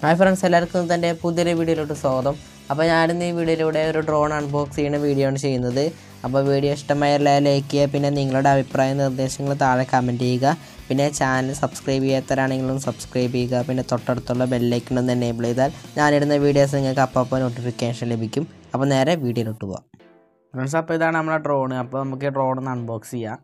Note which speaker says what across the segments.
Speaker 1: hi friends എല്ലാവർക്കും തൻ്റെ പുതിയൊരു വീഡിയോയിലോട്ട് സ്വാഗതം അപ്പോൾ ഞാനിന്ന് ഈ വീഡിയോയിലൂടെ ഒരു ഡ്രോൺ അൺബോക്സ് ചെയ്യുന്ന വീഡിയോ ആണ് ചെയ്യുന്നത് അപ്പോൾ വീഡിയോ ഇഷ്ടമായ ലൈക്ക് ചെയ്യുക പിന്നെ നിങ്ങളുടെ അഭിപ്രായ നിർദ്ദേശങ്ങൾ താഴെ കമൻറ്റ് ചെയ്യുക പിന്നെ ചാനൽ സബ്സ്ക്രൈബ് ചെയ്യാത്തവരാണെങ്കിലും സബ്സ്ക്രൈബ് ചെയ്യുക പിന്നെ തൊട്ടടുത്തുള്ള ബെല്ലൈക്കൺ ഒന്ന് എനേബിൾ ചെയ്താൽ ഞാനിടുന്ന വീഡിയോസ് നിങ്ങൾക്ക് അപ്പോൾ നോട്ടിഫിക്കേഷൻ ലഭിക്കും അപ്പോൾ നേരെ വീഡിയോയിലോട്ട് പോവാം ഫ്രണ്ട്സ് അപ്പോൾ ഇതാണ് നമ്മളെ ഡ്രോൺ അപ്പോൾ നമുക്ക് ഡ്രോൺ ഒന്ന് അൺബോക്സ് ചെയ്യാം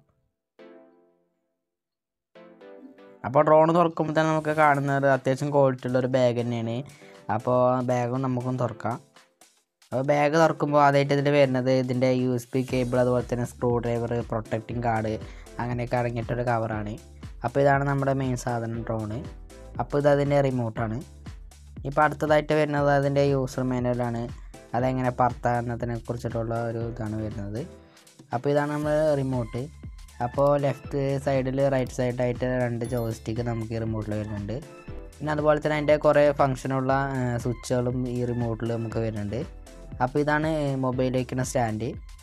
Speaker 1: അപ്പോൾ ഡ്രോൺ തുറക്കുമ്പോൾ തന്നെ നമുക്ക് കാണുന്നത് അത്യാവശ്യം ക്വാളിറ്റി ഉള്ള ഒരു ബാഗ് തന്നെയാണ് അപ്പോൾ ബാഗും നമുക്കും തുറക്കാം അപ്പോൾ ബാഗ് തുറക്കുമ്പോൾ ആദ്യമായിട്ട് ഇതിൽ വരുന്നത് ഇതിൻ്റെ യു എസ് പി കേബിൾ അതുപോലെ തന്നെ സ്ക്രൂ ഡ്രൈവർ പ്രൊട്ടക്റ്റിംഗ് കാർഡ് അങ്ങനെയൊക്കെ അടങ്ങിയിട്ടൊരു കവറാണ് അപ്പോൾ ഇതാണ് നമ്മുടെ മെയിൻ സാധനം ഡ്രോണ് അപ്പോൾ ഇത് അതിൻ്റെ റിമോട്ടാണ് ഇപ്പോൾ അടുത്തതായിട്ട് വരുന്നത് അതിൻ്റെ യൂസർ മാനുവലാണ് അതെങ്ങനെ പറത്താന്നതിനെ കുറിച്ചിട്ടുള്ള ഒരു ഇതാണ് വരുന്നത് അപ്പോൾ ഇതാണ് നമ്മൾ റിമോട്ട് അപ്പോൾ ലെഫ്റ്റ് സൈഡിൽ റൈറ്റ് സൈഡായിട്ട് രണ്ട് ജോയിസ്റ്റിക്ക് നമുക്ക് ഈ റിമോട്ടിൽ വരുന്നുണ്ട് പിന്നെ അതുപോലെ തന്നെ അതിൻ്റെ കുറേ ഫങ്ഷനുള്ള സ്വിച്ചുകളും ഈ റിമോട്ടിൽ നമുക്ക് വരുന്നുണ്ട് അപ്പോൾ ഇതാണ് മൊബൈൽ വയ്ക്കുന്ന സ്റ്റാൻഡ്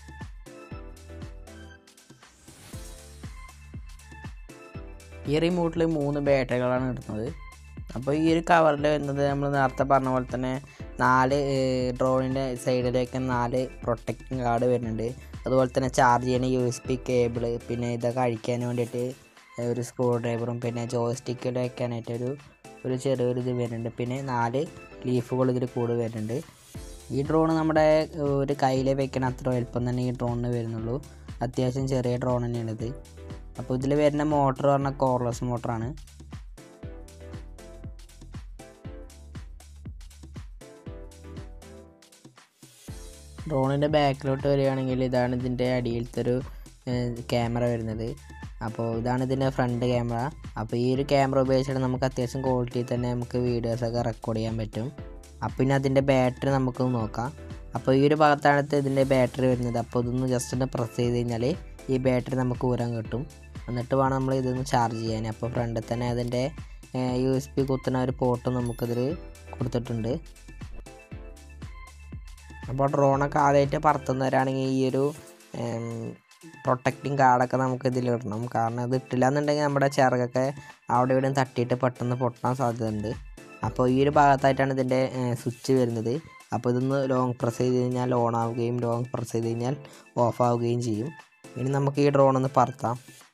Speaker 1: ഈ റിമോട്ടിൽ മൂന്ന് ബാറ്ററികളാണ് ഇടുന്നത് അപ്പോൾ ഈ ഒരു കവറിൽ വരുന്നത് നമ്മൾ നേരത്തെ പറഞ്ഞ പോലെ തന്നെ നാല് ഡ്രോണിൻ്റെ സൈഡിലേക്ക് നാല് പ്രൊട്ടക്റ്റിംഗ് കാർഡ് വരുന്നുണ്ട് അതുപോലെ തന്നെ ചാർജ് ചെയ്യുന്ന യു എസ് പി കേബിള് പിന്നെ ഇതൊക്കെ അഴിക്കാൻ വേണ്ടിയിട്ട് ഒരു സ്ക്രൂ ഡ്രൈവറും പിന്നെ ജോയ്സ്റ്റിക്കിൽ വയ്ക്കാനായിട്ട് ഒരു ഒരു ചെറിയൊരു ഇത് വരുന്നുണ്ട് പിന്നെ നാല് ലീഫുകൾ ഇതിൽ കൂടെ വരുന്നുണ്ട് ഈ ഡ്രോൺ നമ്മുടെ ഒരു കയ്യിൽ വെക്കണ അത്ര വലുപ്പം തന്നെ ഈ ഡ്രോണിന് വരുന്നുള്ളൂ അത്യാവശ്യം ചെറിയ ഡ്രോൺ തന്നെയാണിത് അപ്പോൾ ഇതിൽ വരുന്ന മോട്ടർ പറഞ്ഞാൽ കോർലെസ് മോട്ടറാണ് ഡ്രോണിൻ്റെ ബാക്കിലോട്ട് വരികയാണെങ്കിൽ ഇതാണ് ഇതിൻ്റെ അടിയിലത്തെ ഒരു ക്യാമറ വരുന്നത് അപ്പോൾ ഇതാണ് ഇതിൻ്റെ ഫ്രണ്ട് ക്യാമറ അപ്പോൾ ഈ ഒരു ക്യാമറ ഉപയോഗിച്ചിട്ട് നമുക്ക് അത്യാവശ്യം ക്വാളിറ്റി തന്നെ നമുക്ക് വീഡിയോസൊക്കെ റെക്കോർഡ് ചെയ്യാൻ പറ്റും അപ്പോൾ പിന്നെ അതിൻ്റെ ബാറ്ററി നമുക്ക് നോക്കാം അപ്പോൾ ഈ ഒരു ഭാഗത്താണ് ഇതിൻ്റെ ബാറ്ററി വരുന്നത് അപ്പോൾ ഇതൊന്ന് ജസ്റ്റ് ഒന്ന് പ്രസ് ചെയ്ത് കഴിഞ്ഞാൽ ഈ ബാറ്ററി നമുക്ക് ഊരാൻ കിട്ടും എന്നിട്ട് വേണം നമ്മൾ ഇതൊന്ന് ചാർജ് ചെയ്യാൻ അപ്പോൾ ഫ്രണ്ടിൽ തന്നെ അതിൻ്റെ യു എസ് പി കുത്തുന്ന ഒരു പോർട്ട് നമുക്കിതിൽ കൊടുത്തിട്ടുണ്ട് അപ്പോൾ ഡ്രോണൊക്കെ ആദ്യമായിട്ട് പറത്തുന്നവരാണെങ്കിൽ ഈ ഒരു പ്രൊട്ടക്റ്റിംഗ് കാർഡൊക്കെ നമുക്ക് ഇതിലിടണം കാരണം ഇത് ഇട്ടില്ല എന്നുണ്ടെങ്കിൽ നമ്മുടെ ചിറകൊക്കെ അവിടെ ഇവിടെ തട്ടിയിട്ട് പെട്ടെന്ന് പൊട്ടാൻ സാധ്യതയുണ്ട് അപ്പോൾ ഈ ഒരു ഭാഗത്തായിട്ടാണ് ഇതിൻ്റെ സ്വിച്ച് വരുന്നത് അപ്പോൾ ഇതൊന്ന് ലോങ് പ്രസ് ചെയ്ത് കഴിഞ്ഞാൽ ഓൺ ആവുകയും ലോങ് പ്രസ് ചെയ്ത് കഴിഞ്ഞാൽ ഓഫ് ആവുകയും ചെയ്യും ഇനി നമുക്ക് ഈ ഡ്രോൺ ഒന്ന് പറത്താം